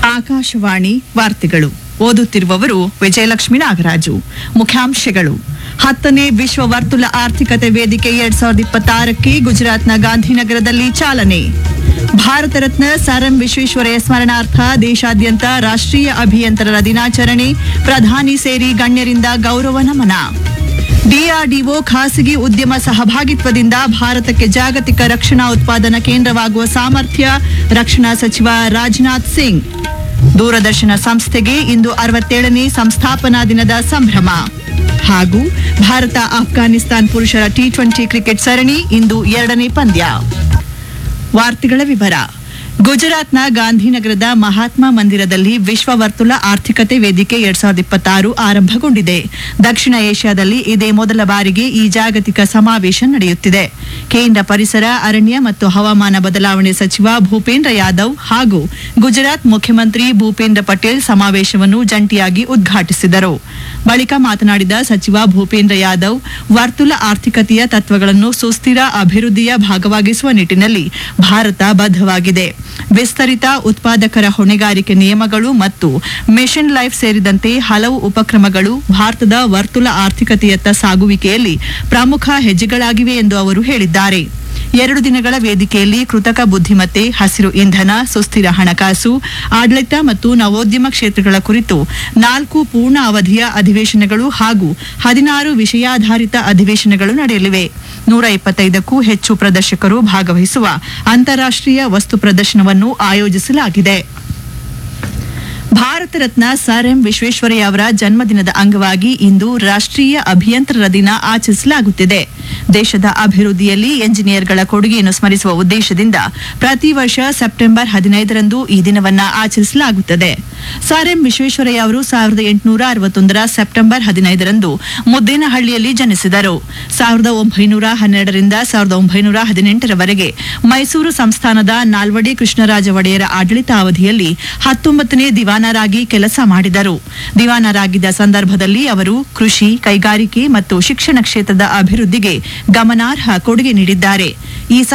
ಆಕಾಶವಾಣಿ ವಾರ್ತೆಗಳು ಓದುತ್ತಿರುವವರು ವಿಜಯಲಕ್ಷ್ಮಿ ನಾಗರಾಜು ಮುಖ್ಯಾಂಶಗಳು ಹತ್ತನೇ ವಿಶ್ವ ವರ್ತುಲ ಆರ್ಥಿಕತೆ ವೇದಿಕೆ ಎರಡ್ ಸಾವಿರದ ಇಪ್ಪತ್ತಾರಕ್ಕೆ ಗುಜರಾತ್ನ ಗಾಂಧಿನಗರದಲ್ಲಿ ಚಾಲನೆ ಭಾರತ ರತ್ನ ಸರ್ ಎಂ ವಿಶ್ವೇಶ್ವರಯ್ಯ ಸ್ಮರಣಾರ್ಥ ದೇಶಾದ್ಯಂತ ರಾಷ್ಟ್ರೀಯ ಅಭಿಯಂತರರ ದಿನಾಚರಣೆ ಪ್ರಧಾನಿ ಸೇರಿ ಗಣ್ಯರಿಂದ ಗೌರವ ನಮನ ಡಿಆರ್ಡಿಒ ಖಾಸಗಿ ಉದ್ಯಮ ಸಹಭಾಗಿತ್ವದಿಂದ ಭಾರತಕ್ಕೆ ಜಾಗತಿಕ ರಕ್ಷಣಾ ಉತ್ಪಾದನಾ ಕೇಂದ್ರವಾಗುವ ಸಾಮರ್ಥ್ಯ ರಕ್ಷಣಾ ಸಚಿವ ರಾಜನಾಥ್ ಸಿಂಗ್ ದೂರದರ್ಶನ ಸಂಸ್ಥೆಗೆ ಇಂದು ಅರವತ್ತೇಳನೇ ಸಂಸ್ಥಾಪನಾ ದಿನದ ಸಂಭ್ರಮ ಹಾಗೂ ಭಾರತ ಆಫ್ಘಾನಿಸ್ತಾನ್ ಪುರುಷರ ಟಿ ಟ್ವೆಂಟಿ ಕ್ರಿಕೆಟ್ ಸರಣಿ ಇಂದು ಎರಡನೇ ಪಂದ್ಯ ವಾರ್ತೆಗಳ ವಿವರ ಗುಜರಾತ್ನ ಗಾಂಧಿನಗರದ ಮಹಾತ್ಮ ಮಂದಿರದಲ್ಲಿ ವಿಶ್ವ ವರ್ತುಲ ಆರ್ಥಿಕತೆ ವೇದಿಕೆ ಎರಡ್ ಸಾವಿರದ ಇಪ್ಪತ್ತಾರು ಆರಂಭಗೊಂಡಿದೆ ದಕ್ಷಿಣ ಏಷ್ಯಾದಲ್ಲಿ ಇದೇ ಮೊದಲ ಬಾರಿಗೆ ಈ ಜಾಗತಿಕ ಸಮಾವೇಶ ನಡೆಯುತ್ತಿದೆ ಕೇಂದ್ರ ಪರಿಸರ ಅರಣ್ಯ ಮತ್ತು ಹವಾಮಾನ ಬದಲಾವಣೆ ಸಚಿವ ಭೂಪೇಂದ್ರ ಯಾದವ್ ಹಾಗೂ ಗುಜರಾತ್ ಮುಖ್ಯಮಂತ್ರಿ ಭೂಪೇಂದ್ರ ಪಟೇಲ್ ಸಮಾವೇಶವನ್ನು ಜಂಟಿಯಾಗಿ ಉದ್ಘಾಟಿಸಿದರು ಬಳಿಕ ಮಾತನಾಡಿದ ಸಚಿವ ಭೂಪೇಂದ್ರ ಯಾದವ್ ವರ್ತುಲ ಆರ್ಥಿಕತೆಯ ತತ್ವಗಳನ್ನು ಸುಸ್ಥಿರ ಅಭಿವೃದ್ಧಿಯ ಭಾಗವಾಗಿಸುವ ನಿಟ್ಟಿನಲ್ಲಿ ಭಾರತ ಬದ್ಧವಾಗಿದೆ ವಿಸ್ತರಿತ ಉತ್ಪಾದಕರ ಹೊಣೆಗಾರಿಕೆ ನಿಯಮಗಳು ಮತ್ತು ಮಿಷನ್ ಲೈಫ್ ಸೇರಿದಂತೆ ಹಲವು ಉಪಕ್ರಮಗಳು ಭಾರತದ ವರ್ತುಲ ಆರ್ಥಿಕತೆಯತ್ತ ಸಾಗುವಿಕೆಯಲ್ಲಿ ಪ್ರಮುಖ ಹೆಜ್ಜೆಗಳಾಗಿವೆ ಎಂದು ಅವರು ಹೇಳಿದ್ದಾರೆ ಎರಡು ದಿನಗಳ ವೇದಿಕೆಯಲ್ಲಿ ಕೃತಕ ಬುದ್ಧಿಮತ್ತೆ ಹಸಿರು ಇಂಧನ ಸುಸ್ಥಿರ ಹಣಕಾಸು ಆಡಳಿತ ಮತ್ತು ನವೋದ್ಯಮ ಕ್ಷೇತ್ರಗಳ ಕುರಿತು ನಾಲ್ಕು ಪೂರ್ಣ ಅವಧಿಯ ಅಧಿವೇಶನಗಳು ಹಾಗೂ ಹದಿನಾರು ವಿಷಯಾಧಾರಿತ ಅಧಿವೇಶನಗಳು ನಡೆಯಲಿವೆ ನೂರ ಇಪ್ಪತ್ತೈದಕ್ಕೂ ಹೆಚ್ಚು ಪ್ರದರ್ಶಕರು ಭಾಗವಹಿಸುವ ಅಂತಾರಾಷ್ಟ್ರೀಯ ವಸ್ತು ಪ್ರದರ್ಶನವನ್ನು ಆಯೋಜಿಸಲಾಗಿದೆ ಭಾರತ ರತ್ನ ಸರ್ ಎಂ ವಿಶ್ವೇಶ್ವರಯ್ಯ ಅವರ ಜನ್ಮದಿನದ ಅಂಗವಾಗಿ ಇಂದು ರಾಷ್ಟ್ರೀಯ ಅಭಿಯಂತರರ ದಿನ ಆಚರಿಸಲಾಗುತ್ತಿದೆ ದೇಶದ ಅಭಿವೃದ್ಧಿಯಲ್ಲಿ ಎಂಜಿನಿಯರ್ಗಳ ಕೊಡುಗೆಯನ್ನು ಸ್ಮರಿಸುವ ಉದ್ದೇಶದಿಂದ ಪ್ರತಿ ವರ್ಷ ಸೆಪ್ಟೆಂಬರ್ ಹದಿನೈದರಂದು ಈ ದಿನವನ್ನ ಆಚರಿಸಲಾಗುತ್ತದೆ ಸರ್ ಎಂ ವಿಶ್ವೇಶ್ವರಯ್ಯ ಅವರು ಸಾವಿರದ ಎಂಟುನೂರ ಅರವತ್ತೊಂದರ ಸೆಪ್ಟೆಂಬರ್ ಹದಿನೈದರಂದು ಮುದ್ದೇನಹಳ್ಳಿಯಲ್ಲಿ ಜನಿಸಿದರು ಸಾವಿರದ ಒಂಬೈನೂರ ಹನ್ನೆರಡರಿಂದ ಸಾವಿರದ ಒಂಬೈನೂರ ಹದಿನೆಂಟರವರೆಗೆ ಮೈಸೂರು ಸಂಸ್ಥಾನದ ನಾಲ್ವಡಿ ಕೃಷ್ಣರಾಜ ಒಡೆಯರ ಆಡಳಿತಾವಧಿಯಲ್ಲಿ ಹತ್ತೊಂಬತ್ತನೇ ದಿವಾನರಾಗಿ ಕೆಲಸ ಮಾಡಿದರು ದಿವಾನರಾಗಿದ್ದ ಸಂದರ್ಭದಲ್ಲಿ ಅವರು ಕೃಷಿ ಕೈಗಾರಿಕೆ ಮತ್ತು ಶಿಕ್ಷಣ ಕ್ಷೇತ್ರದ ಅಭಿವೃದ್ಧಿಗೆ ಗಮನಾರ್ಹ ಕೊಡುಗೆ ನೀಡಿದ್ದಾರೆ ಈ